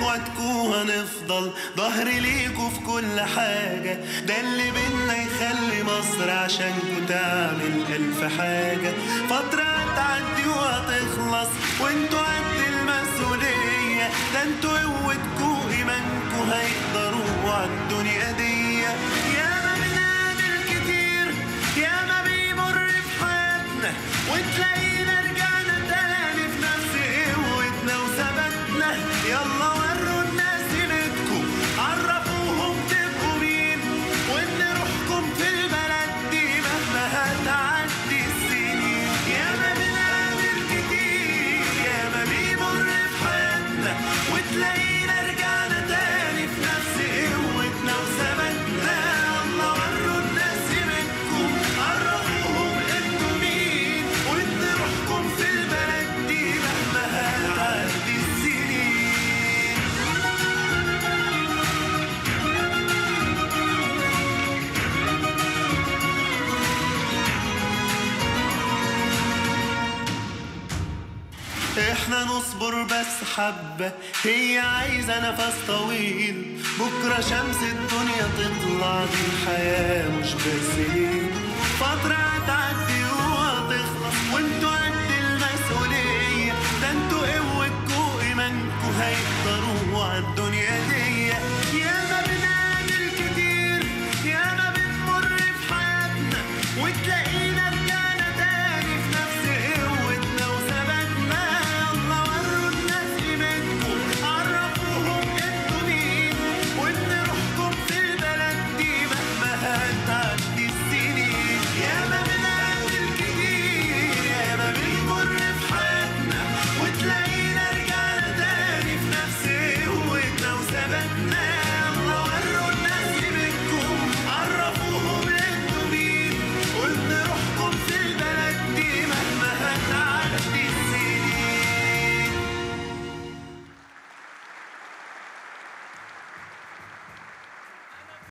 اخواتكوا هنفضل ظهر ليكوا في كل حاجة ده اللي بينا يخلي مصر عشانكوا تعمل ألف حاجة فترة هتعدي وهتخلص وانتوا قد المسؤولية ده انتوا قوتكوا إيمانكوا هيقدروا عالدنيا دي ياما بنقابل كتير ياما بيمر في حياتنا وتلاقينا رجعنا تاني في نفس قوتنا وثباتنا يلا وروا الناس قيمتكم عرفوهم تبقوا مين وان روحكم في البلد دي مهما هتعدي السنين ياما بنقابل كتير ياما بيمر في حياتنا وتلاقينا رجعنا تاني في نفس قوتنا وثباتنا يلا وروا الناس قيمتكم عرفوهم انتوا مين وان روحكم في البلد دي مهما هتعدي السنين احنا نصبر بس حبة هي عايزة نفس طويل بكرة شمس الدنيا تطلع دي الحياة مش بس ليل فترة هتعدي وهتخلص وانتوا قد المسؤولية ده انتوا قوتكوا ايمانكوا هيقدروا عالدنيا دي